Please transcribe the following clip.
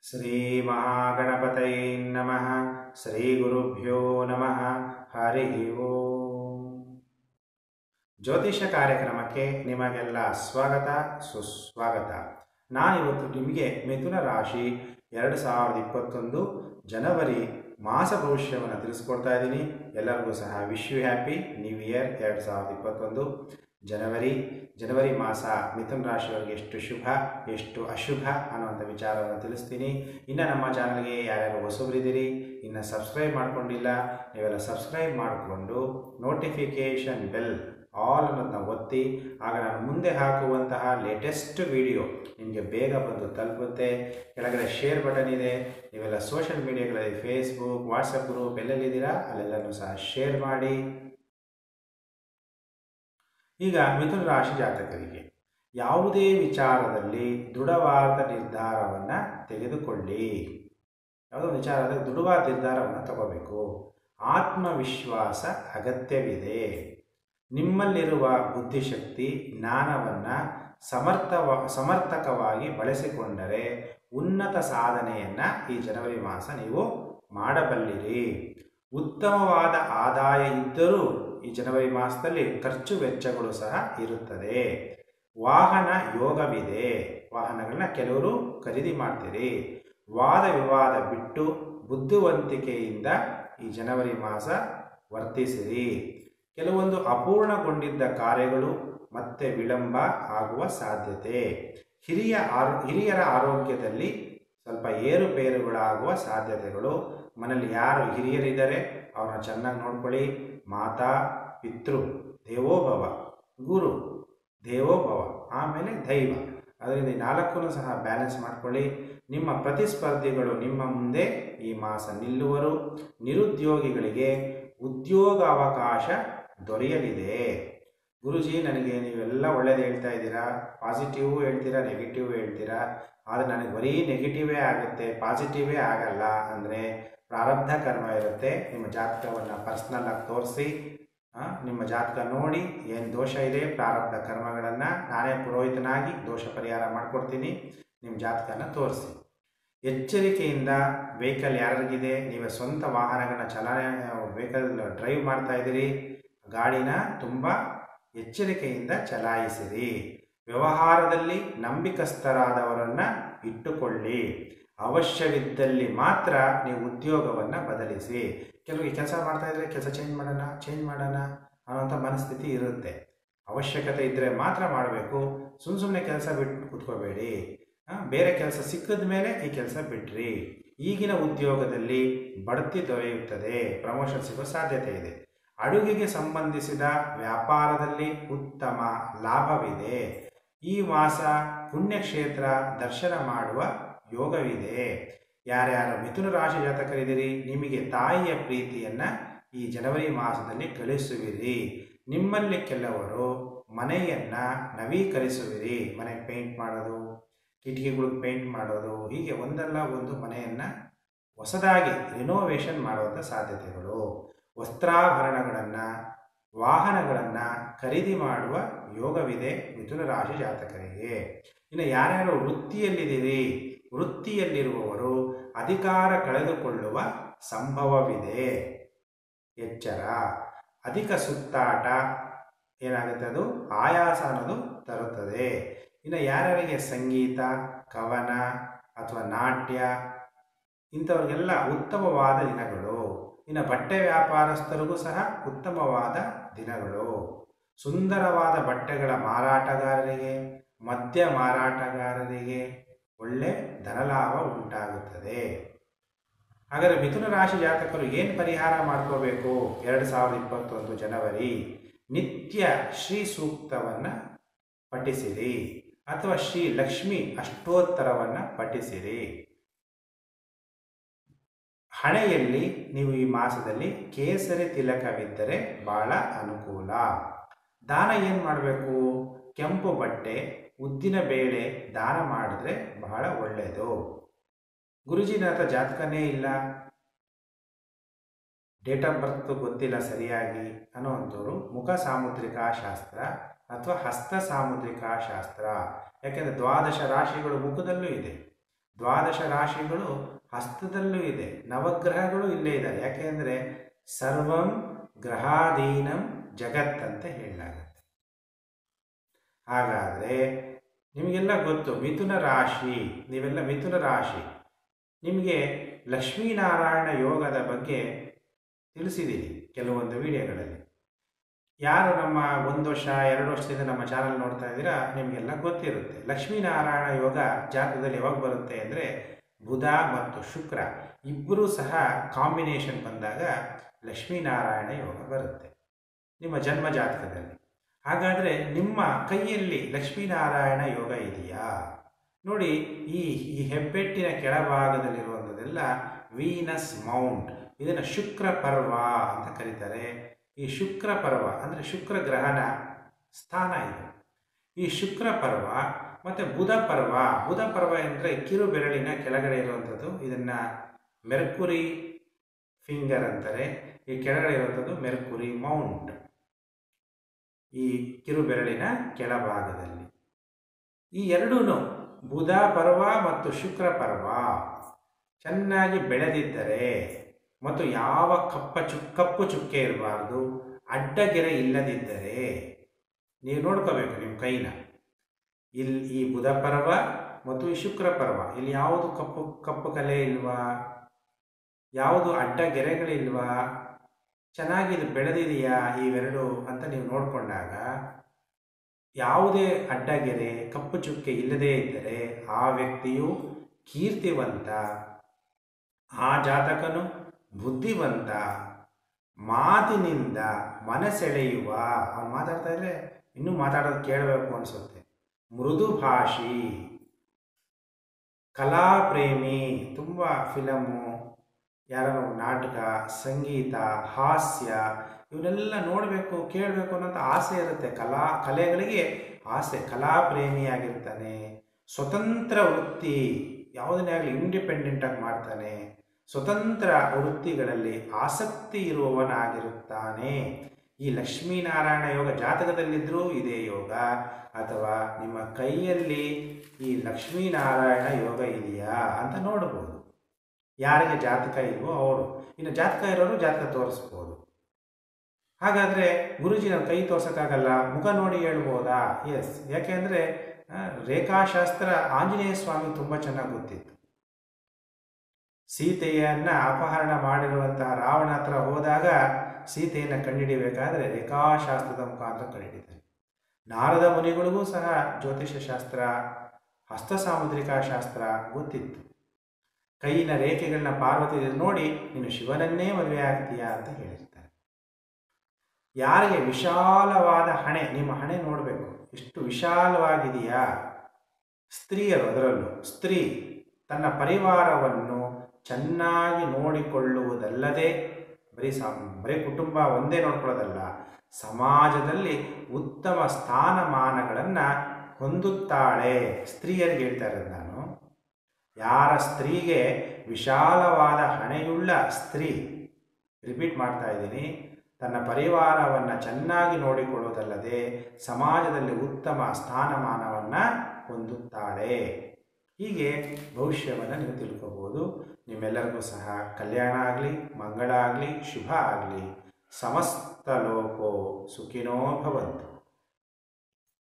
ಶ್ರೀ ಮಹಾಗಣಪತೈ ನಮಃ ಶ್ರೀ ಗುರುಭ್ಯೋ ನಮಃ ಹರಿ ಓಂ ಜ್ಯೋತಿಷ ಕಾರ್ಯಕ್ರಮಕ್ಕೆ ನಿಮಗೆಲ್ಲ ಸ್ವಾಗತ ಸುಸ್ವಾಗತ ನಾನಿವತ್ತು ನಿಮಗೆ ಮಿಥುನ ರಾಶಿ ಎರಡು ಸಾವಿರದ ಇಪ್ಪತ್ತೊಂದು ಜನವರಿ ಮಾಸ ಭವಿಷ್ಯವನ್ನು ತಿಳಿಸ್ಕೊಡ್ತಾ ಇದ್ದೀನಿ ಎಲ್ಲರಿಗೂ ಸಹ wish you happy new year ಎರಡು ಸಾವಿರದ ಇಪ್ಪತ್ತೊಂದು ಜನವರಿ ಜನವರಿ ಮಾಸ ಮಿಥುನ ರಾಶಿಯವರಿಗೆ ಎಷ್ಟು ಶುಭ ಎಷ್ಟು ಅಶುಭ ಅನ್ನುವಂಥ ವಿಚಾರವನ್ನು ತಿಳಿಸ್ತೀನಿ ಇನ್ನು ನಮ್ಮ ಚಾನಲ್ಗೆ ಯಾರ್ಯಾರು ಹೊಸಬರಿದ್ದೀರಿ ಇನ್ನು ಸಬ್ಸ್ಕ್ರೈಬ್ ಮಾಡ್ಕೊಂಡಿಲ್ಲ ನೀವೆಲ್ಲ ಸಬ್ಸ್ಕ್ರೈಬ್ ಮಾಡಿಕೊಂಡು ನೋಟಿಫಿಕೇಷನ್ ಬೆಲ್ ಆಲ್ ಅನ್ನೋದನ್ನ ಒತ್ತಿ ಆಗ ನಾನು ಮುಂದೆ ಹಾಕುವಂತಹ ಲೇಟೆಸ್ಟ್ ವಿಡಿಯೋ ನಿಮಗೆ ಬೇಗ ಬಂದು ತಲುಪುತ್ತೆ ಕೆಳಗಡೆ ಶೇರ್ ಬಟನ್ ಇದೆ ನೀವೆಲ್ಲ ಸೋಷಿಯಲ್ ಮೀಡಿಯಾಗಳಲ್ಲಿ ಫೇಸ್ಬುಕ್ ವಾಟ್ಸಪ್ ಗ್ರೂಪ್ ಎಲ್ಲೆಲ್ಲಿದ್ದೀರಾ ಅಲ್ಲೆಲ್ಲನೂ ಸಹ ಶೇರ್ ಮಾಡಿ ಈಗ ಮಿಥುನ ರಾಶಿ ಜಾತಕರಿಗೆ ಯಾವುದೇ ವಿಚಾರದಲ್ಲಿ ದೃಢವಾದ ನಿರ್ಧಾರವನ್ನು ತೆಗೆದುಕೊಳ್ಳಿ ಯಾವುದೋ ವಿಚಾರದಲ್ಲಿ ದೃಢವಾದ ನಿರ್ಧಾರವನ್ನು ತಗೋಬೇಕು ಆತ್ಮವಿಶ್ವಾಸ ಅಗತ್ಯವಿದೆ ನಿಮ್ಮಲ್ಲಿರುವ ಬುದ್ಧಿಶಕ್ತಿ ಜ್ಞಾನವನ್ನು ಸಮರ್ಥವ ಸಮರ್ಥಕವಾಗಿ ಬಳಸಿಕೊಂಡರೆ ಉನ್ನತ ಸಾಧನೆಯನ್ನು ಈ ಜನವರಿ ಮಾಸ ನೀವು ಮಾಡಬಲ್ಲಿರಿ ಉತ್ತಮವಾದ ಆದಾಯ ಇದ್ದರೂ ಈ ಜನವರಿ ಮಾಸದಲ್ಲಿ ಖರ್ಚು ವೆಚ್ಚಗಳು ಸಹ ಇರುತ್ತದೆ ವಾಹನ ಯೋಗವಿದೆ ವಾಹನಗಳನ್ನ ಕೆಲವರು ಖರೀದಿ ಮಾಡ್ತೀರಿ ವಾದ ವಿವಾದ ಬಿಟ್ಟು ಬುದ್ಧಿವಂತಿಕೆಯಿಂದ ಈ ಜನವರಿ ಮಾಸ ವರ್ತಿಸಿರಿ ಕೆಲವೊಂದು ಅಪೂರ್ಣಗೊಂಡಿದ್ದ ಕಾರ್ಯಗಳು ಮತ್ತೆ ವಿಳಂಬ ಆಗುವ ಸಾಧ್ಯತೆ ಹಿರಿಯ ಆರೋ ಹಿರಿಯರ ಆರೋಗ್ಯದಲ್ಲಿ ಸ್ವಲ್ಪ ಏರುಪೇರುಗಳಾಗುವ ಸಾಧ್ಯತೆಗಳು ಮನೇಲಿ ಯಾರು ಹಿರಿಯರಿದ್ದಾರೆ ಅವ್ರನ್ನ ಚೆನ್ನಾಗಿ ನೋಡ್ಕೊಳ್ಳಿ ಮಾತಾ ಪಿತೃ ದೇವೋಭವ ಗುರು ದೇವೋಭವ ಆಮೇಲೆ ದೈವ ಅದರಿಂದ ಈ ನಾಲ್ಕನ್ನು ಸಹ ಬ್ಯಾಲೆನ್ಸ್ ಮಾಡ್ಕೊಳ್ಳಿ ನಿಮ್ಮ ಪ್ರತಿಸ್ಪರ್ಧಿಗಳು ನಿಮ್ಮ ಮುಂದೆ ಈ ಮಾಸ ನಿಲ್ಲುವರು ನಿರುದ್ಯೋಗಿಗಳಿಗೆ ಉದ್ಯೋಗ ಅವಕಾಶ ದೊರೆಯಲಿದೆ ಗುರುಜಿ ನನಗೆ ನೀವೆಲ್ಲ ಒಳ್ಳೇದು ಹೇಳ್ತಾ ಇದ್ದೀರಾ ಪಾಸಿಟಿವ್ ಹೇಳ್ತೀರಾ ನೆಗೆಟಿವ್ ಹೇಳ್ತೀರಾ ಆದರೆ ನನಗೆ ಬರೀ ನೆಗೆಟಿವೇ ಆಗುತ್ತೆ ಪಾಸಿಟಿವೇ ಆಗಲ್ಲ ಅಂದರೆ ಪ್ರಾರಬ್ಧ ಕರ್ಮ ಇರುತ್ತೆ ನಿಮ್ಮ ಜಾತಕವನ್ನು ಪರ್ಸ್ನಲ್ ಆಗಿ ತೋರಿಸಿ ನಿಮ್ಮ ಜಾತಕ ನೋಡಿ ಏನು ದೋಷ ಇದೆ ಪ್ರಾರಬ್ಧ ಕರ್ಮಗಳನ್ನು ನಾನೇ ಪುರೋಹಿತನಾಗಿ ದೋಷ ಪರಿಹಾರ ಮಾಡಿಕೊಡ್ತೀನಿ ನಿಮ್ಮ ಜಾತಕನ ತೋರಿಸಿ ಎಚ್ಚರಿಕೆಯಿಂದ ವೆಹಿಕಲ್ ಯಾರಿಗಿದೆ ನೀವೇ ಸ್ವಂತ ವಾಹನಗಳನ್ನ ಚಲಾನೆ ವೆಹಿಕಲ್ ಡ್ರೈವ್ ಮಾಡ್ತಾ ಇದ್ದೀರಿ ಗಾಡಿನ ತುಂಬ ಎಚ್ಚರಿಕೆಯಿಂದ ಚಲಾಯಿಸಿರಿ ವ್ಯವಹಾರದಲ್ಲಿ ನಂಬಿಕಸ್ಥರಾದವರನ್ನು ಇಟ್ಟುಕೊಳ್ಳಿ ಅವಶ್ಯವಿದ್ದಲ್ಲಿ ಮಾತ್ರ ನೀವು ಉದ್ಯೋಗವನ್ನು ಬದಲಿಸಿ ಕೆಲವರಿಗೆ ಕೆಲಸ ಮಾಡ್ತಾ ಇದ್ರೆ ಕೆಲಸ ಚೇಂಜ್ ಮಾಡೋಣ ಚೇಂಜ್ ಮಾಡೋಣ ಅನ್ನೋಂಥ ಮನಸ್ಥಿತಿ ಇರುತ್ತೆ ಅವಶ್ಯಕತೆ ಇದ್ದರೆ ಮಾತ್ರ ಮಾಡಬೇಕು ಸುಮ್ಮ ಸುಮ್ಮನೆ ಕೆಲಸ ಬಿಟ್ಟು ಕೂತ್ಕೋಬೇಡಿ ಬೇರೆ ಕೆಲಸ ಸಿಕ್ಕಿದ ಮೇಲೆ ಈ ಕೆಲಸ ಬಿಟ್ರಿ ಈಗಿನ ಉದ್ಯೋಗದಲ್ಲಿ ಬಡ್ತಿ ದೊರೆಯುತ್ತದೆ ಪ್ರಮೋಷನ್ ಸಿಗೋ ಸಾಧ್ಯತೆ ಇದೆ ಅಡುಗೆಗೆ ಸಂಬಂಧಿಸಿದ ವ್ಯಾಪಾರದಲ್ಲಿ ಉತ್ತಮ ಲಾಭವಿದೆ ಈ ಮಾಸ ಪುಣ್ಯಕ್ಷೇತ್ರ ದರ್ಶನ ಮಾಡುವ ಯೋಗವಿದೆ ಯಾರ್ಯಾರು ಮಿಥುನ ರಾಶಿ ಜಾತಕರಿದ್ದೀರಿ ನಿಮಗೆ ತಾಯಿಯ ಪ್ರೀತಿಯನ್ನು ಈ ಜನವರಿ ಮಾಸದಲ್ಲಿ ಗಳಿಸುವಿರಿ ನಿಮ್ಮಲ್ಲಿ ಕೆಲವರು ಮನೆಯನ್ನು ನವೀಕರಿಸುವಿರಿ ಮನೆ ಪೇಂಟ್ ಮಾಡೋದು ಕಿಟಕಿಗಳಿಗೆ ಪೇಂಟ್ ಮಾಡೋದು ಹೀಗೆ ಒಂದಲ್ಲ ಒಂದು ಮನೆಯನ್ನು ಹೊಸದಾಗಿ ರಿನೋವೇಷನ್ ಮಾಡುವಂಥ ಸಾಧ್ಯತೆಗಳು ವಸ್ತ್ರಾಭರಣಗಳನ್ನು ವಾಹನಗಳನ್ನು ಖರೀದಿ ಮಾಡುವ ಯೋಗವಿದೆ ಮಿಥುನ ರಾಶಿ ಜಾತಕರಿಗೆ ಇನ್ನು ಯಾರ್ಯಾರು ವೃತ್ತಿಯಲ್ಲಿದ್ದೀರಿ ವೃತ್ತಿಯಲ್ಲಿರುವವರು ಅಧಿಕಾರ ಕಳೆದುಕೊಳ್ಳುವ ಸಂಭವವಿದೆ ಎಚ್ಚರ ಅಧಿಕ ಸುತ್ತಾಟ ಏನಾಗುತ್ತೆ ಅದು ಆಯಾಸ ಅನ್ನೋದು ತರುತ್ತದೆ ಇನ್ನು ಯಾರ್ಯಾರಿಗೆ ಸಂಗೀತ ಕವನ ಅಥವಾ ನಾಟ್ಯ ಇಂಥವ್ರಿಗೆಲ್ಲ ಉತ್ತಮವಾದ ದಿನಗಳು ಇನ್ನು ಬಟ್ಟೆ ವ್ಯಾಪಾರಸ್ಥರಿಗೂ ಸಹ ಉತ್ತಮವಾದ ದಿನಗಳು ಸುಂದರವಾದ ಬಟ್ಟೆಗಳ ಮಾರಾಟಗಾರರಿಗೆ ಮದ್ಯ ಮಾರಾಟಗಾರರಿಗೆ ಒಳ್ಳೆ ಧನಲಾಭ ಉಂಟಾಗುತ್ತದೆ ಹಾಗಾದರೆ ಮಿಥುನ ರಾಶಿ ಜಾತಕರು ಏನು ಪರಿಹಾರ ಮಾಡ್ಕೋಬೇಕು ಎರಡು ಸಾವಿರದ ಇಪ್ಪತ್ತೊಂದು ಜನವರಿ ನಿತ್ಯ ಶ್ರೀ ಸೂಕ್ತವನ್ನು ಪಠಿಸಿರಿ ಅಥವಾ ಶ್ರೀ ಲಕ್ಷ್ಮಿ ಅಷ್ಟೋತ್ತರವನ್ನು ಪಠಿಸಿರಿ ಹಣೆಯಲ್ಲಿ ನೀವು ಈ ಮಾಸದಲ್ಲಿ ಕೇಸರಿ ತಿಲಕವಿದ್ದರೆ ಬಹಳ ಅನುಕೂಲ ದಾನ ಏನು ಮಾಡಬೇಕು ಕೆಂಪು ಬಟ್ಟೆ ಉದ್ದಿನ ಬೇಳೆ ದಾನ ಮಾಡಿದ್ರೆ ಬಹಳ ಒಳ್ಳೆಯದು ಗುರುಜಿ ನನ್ನ ಹತ್ರ ಜಾತಕನೇ ಇಲ್ಲ ಡೇಟ್ ಆಫ್ ಬರ್ತ್ ಗೊತ್ತಿಲ್ಲ ಸರಿಯಾಗಿ ಅನ್ನೋವಂಥವ್ರು ಮುಖ ಸಾಮುದ್ರಿಕಾ ಶಾಸ್ತ್ರ ಅಥವಾ ಹಸ್ತ ಸಾಮುದ್ರಿಕಾ ಶಾಸ್ತ್ರ ಯಾಕೆಂದರೆ ದ್ವಾದಶ ರಾಶಿಗಳು ಮುಖದಲ್ಲೂ ಇದೆ ದ್ವಾದಶ ರಾಶಿಗಳು ಹಸ್ತದಲ್ಲೂ ಇದೆ ನವಗ್ರಹಗಳು ಇಲ್ಲೇ ಇದ್ದಾವೆ ಯಾಕೆಂದರೆ ಸರ್ವಂ ಗ್ರಹಾಧೀನಂ ಜಗತ್ ಅಂತ ಹೇಳಲಾಗುತ್ತೆ ಹಾಗಾದರೆ ನಿಮಗೆಲ್ಲ ಗೊತ್ತು ಮಿಥುನ ರಾಶಿ ನೀವೆಲ್ಲ ಮಿಥುನ ರಾಶಿ ನಿಮಗೆ ಲಕ್ಷ್ಮೀನಾರಾಯಣ ಯೋಗದ ಬಗ್ಗೆ ತಿಳಿಸಿದ್ದೀನಿ ಕೆಲವೊಂದು ವಿಡಿಯೋಗಳಲ್ಲಿ ಯಾರು ನಮ್ಮ ಒಂದು ವರ್ಷ ಎರಡು ವರ್ಷದಿಂದ ನಮ್ಮ ಚಾನಲ್ ನೋಡ್ತಾ ಇದ್ದೀರಾ ನಿಮಗೆಲ್ಲ ಗೊತ್ತಿರುತ್ತೆ ಲಕ್ಷ್ಮೀನಾರಾಯಣ ಯೋಗ ಜಾತಕದಲ್ಲಿ ಯಾವಾಗ ಬರುತ್ತೆ ಅಂದರೆ ಬುಧ ಮತ್ತು ಶುಕ್ರ ಇಬ್ಬರೂ ಸಹ ಕಾಂಬಿನೇಷನ್ ಬಂದಾಗ ಲಕ್ಷ್ಮೀನಾರಾಯಣ ಯೋಗ ಬರುತ್ತೆ ನಿಮ್ಮ ಜನ್ಮ ಜಾತಕದಲ್ಲಿ ಹಾಗಾದರೆ ನಿಮ್ಮ ಕೈಯಲ್ಲಿ ಲಕ್ಷ್ಮೀನಾರಾಯಣ ಯೋಗ ಇದೆಯಾ ನೋಡಿ ಈ ಈ ಹೆಬ್ಬೆಟ್ಟಿನ ಕೆಳಭಾಗದಲ್ಲಿರುವಂಥದ್ದೆಲ್ಲ ವೀನಸ್ ಮೌಂಟ್ ಇದನ್ನು ಶುಕ್ರ ಪರ್ವ ಅಂತ ಕರೀತಾರೆ ಈ ಶುಕ್ರ ಪರ್ವ ಅಂದರೆ ಶುಕ್ರ ಗ್ರಹಣ ಸ್ಥಾನ ಇದು ಈ ಶುಕ್ರ ಪರ್ವ ಮತ್ತು ಬುಧ ಪರ್ವ ಬುಧ ಪರ್ವ ಅಂದರೆ ಕಿರು ಬೆರಳಿನ ಕೆಳಗಡೆ ಇರುವಂಥದ್ದು ಇದನ್ನು ಮೆರ್ಕುರಿ ಫಿಂಗರ್ ಅಂತಾರೆ ಈ ಕೆಳಗಡೆ ಇರುವಂಥದ್ದು ಮೆರ್ಕುರಿ ಮೌಂಟ್ ಈ ಕಿರು ಬೆರಳಿನ ಕೆಳಭಾಗದಲ್ಲಿ ಈ ಎರಡೂ ಬುಧ ಪರ್ವ ಮತ್ತು ಶುಕ್ರ ಪರ್ವ ಚೆನ್ನಾಗಿ ಬೆಳೆದಿದ್ದರೆ ಮತ್ತು ಯಾವ ಕಪ್ಪ ಚು ಕಪ್ಪು ಚುಕ್ಕೆ ಇರಬಾರ್ದು ಅಡ್ಡಗೆರೆ ಇಲ್ಲದಿದ್ದರೆ ನೀವು ನೋಡ್ಕೋಬೇಕು ನಿಮ್ಮ ಕೈನ ಇಲ್ಲಿ ಈ ಬುಧ ಪರ್ವ ಮತ್ತು ಈ ಶುಕ್ರ ಪರ್ವ ಇಲ್ಲಿ ಯಾವುದು ಕಪ್ಪು ಕಪ್ಪು ಕಲೆ ಇಲ್ವಾ ಯಾವುದು ಅಡ್ಡ ಗೆರೆಗಳಿಲ್ವಾ ಚೆನ್ನಾಗಿ ಇದು ಬೆಳೆದಿದೆಯಾ ಇವೆರಡು ಅಂತ ನೀವು ನೋಡಿಕೊಂಡಾಗ ಯಾವುದೇ ಅಡ್ಡಗೆರೆ ಕಪ್ಪು ಚುಕ್ಕೆ ಇಲ್ಲದೇ ಇದ್ದರೆ ಆ ವ್ಯಕ್ತಿಯು ಕೀರ್ತಿವಂತ ಆ ಜಾತಕನು ಬುದ್ಧಿವಂತ ಮಾತಿನಿಂದ ಮನಸೆಳೆಯುವ ಅವನು ಮಾತಾಡ್ತಾ ಇದ್ರೆ ಇನ್ನೂ ಮಾತಾಡೋದು ಕೇಳಬೇಕು ಅನಿಸುತ್ತೆ ಮೃದು ಭಾಷಿ ಕಲಾಪ್ರೇಮಿ ತುಂಬ ಫಿಲಮು ಯಾರೋ ನಾಟಕ ಸಂಗೀತ ಹಾಸ್ಯ ಇವನ್ನೆಲ್ಲ ನೋಡಬೇಕು ಕೇಳಬೇಕು ಅನ್ನೋಂಥ ಆಸೆ ಇರುತ್ತೆ ಕಲಾ ಕಲೆಗಳಿಗೆ ಆಸೆ ಕಲಾಪ್ರೇಮಿಯಾಗಿರ್ತಾನೆ ಸ್ವತಂತ್ರ ವೃತ್ತಿ ಯಾವುದನ್ನೇ ಆಗಲಿ ಇಂಡಿಪೆಂಡೆಂಟಾಗಿ ಮಾಡ್ತಾನೆ ಸ್ವತಂತ್ರ ವೃತ್ತಿಗಳಲ್ಲಿ ಆಸಕ್ತಿ ಇರುವವನಾಗಿರುತ್ತಾನೆ ಈ ಲಕ್ಷ್ಮೀನಾರಾಯಣ ಯೋಗ ಜಾತಕದಲ್ಲಿದ್ದರೂ ಇದೇ ಯೋಗ ಅಥವಾ ನಿಮ್ಮ ಕೈಯಲ್ಲಿ ಈ ಲಕ್ಷ್ಮೀನಾರಾಯಣ ಯೋಗ ಇದೆಯಾ ಅಂತ ನೋಡ್ಬೋದು ಯಾರಿಗೆ ಜಾತಕ ಇಲ್ವೋ ಅವರು ಇನ್ನು ಜಾತಕ ಇರೋರು ಜಾತಕ ತೋರಿಸ್ಬೋದು ಹಾಗಾದರೆ ಗುರುಜಿ ನಾವು ಕೈ ತೋರ್ಸೋಕ್ಕಾಗಲ್ಲ ಮುಖ ನೋಡಿ ಹೇಳ್ಬೋದಾ ಎಸ್ ಯಾಕೆಂದರೆ ರೇಖಾಶಾಸ್ತ್ರ ಆಂಜನೇಯ ಸ್ವಾಮಿ ತುಂಬ ಚೆನ್ನಾಗಿ ಗೊತ್ತಿತ್ತು ಸೀತೆಯನ್ನು ಅಪಹರಣ ಮಾಡಿರುವಂತಹ ರಾವಣ ಹತ್ರ ಹೋದಾಗ ಸೀತೆಯನ್ನು ಕಂಡುಹಿಡಿಬೇಕಾದ್ರೆ ರೇಖಾಶಾಸ್ತ್ರದ ಮುಖಾಂತರ ಕಂಡುಹಿಡಿತಾನೆ ನಾರದ ಮುನಿಗಳಿಗೂ ಸಹ ಜ್ಯೋತಿಷ್ಯ ಶಾಸ್ತ್ರ ಹಸ್ತ ಸಾಮುದ್ರಿಕಾ ಶಾಸ್ತ್ರ ಗೊತ್ತಿತ್ತು ಕೈಯಿನ ರೇಖೆಗಳನ್ನ ಪಾರ್ವತಿ ನೋಡಿ ನೀನು ಶಿವನನ್ನೇ ಮದುವೆ ಆಗ್ತೀಯಾ ಅಂತ ಹೇಳಿರ್ತಾರೆ ಯಾರಿಗೆ ವಿಶಾಲವಾದ ಹಣೆ ನಿಮ್ಮ ಹಣೆ ನೋಡಬೇಕು ಎಷ್ಟು ವಿಶಾಲವಾಗಿದೆಯಾ ಸ್ತ್ರೀಯರು ಅದರಲ್ಲೂ ಸ್ತ್ರೀ ತನ್ನ ಪರಿವಾರವನ್ನು ಚೆನ್ನಾಗಿ ನೋಡಿಕೊಳ್ಳುವುದಲ್ಲದೆ ಬರೀ ಸಂ ಬರೀ ಕುಟುಂಬ ಒಂದೇ ನೋಡ್ಕೊಳ್ಳೋದಲ್ಲ ಸಮಾಜದಲ್ಲಿ ಉತ್ತಮ ಸ್ಥಾನಮಾನಗಳನ್ನು ಹೊಂದುತ್ತಾಳೆ ಸ್ತ್ರೀಯರಿಗೆ ಹೇಳ್ತಾ ಇರೋದು ನಾನು ಯಾರ ಸ್ತ್ರೀಗೆ ವಿಶಾಲವಾದ ಹಣೆಯುಳ್ಳ ಸ್ತ್ರೀ ರಿಪೀಟ್ ಮಾಡ್ತಾ ಇದ್ದೀನಿ ತನ್ನ ಪರಿವಾರವನ್ನು ಚೆನ್ನಾಗಿ ನೋಡಿಕೊಳ್ಳುವುದಲ್ಲದೆ ಸಮಾಜದಲ್ಲಿ ಉತ್ತಮ ಸ್ಥಾನಮಾನವನ್ನು ಹೊಂದುತ್ತಾಳೆ ಹೀಗೆ ಭವಿಷ್ಯವನ್ನು ನೀವು ತಿಳ್ಕೋಬೋದು ನಿಮ್ಮೆಲ್ಲರಿಗೂ ಸಹ ಕಲ್ಯಾಣ ಆಗಲಿ ಮಂಗಳ ಆಗಲಿ ಶುಭ ಆಗಲಿ ಸಮಸ್ತ ಲೋಕೋ ಸುಖಿನೋ ಭವಂತು